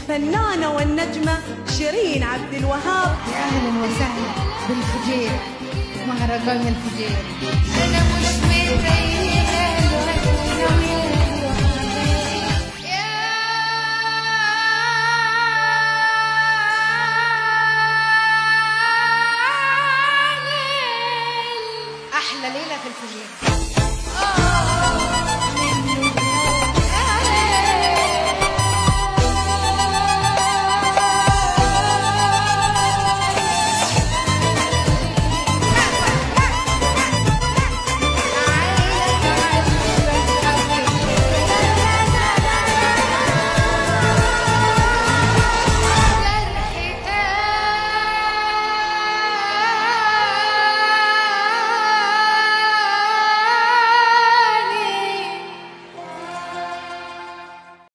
الفنانة والنجمة شيرين عبد الوهاب يا اهلا وسهلا بالفجير مهرجان الفجير انا مش متخيله الوهله احلى ليله في الفجير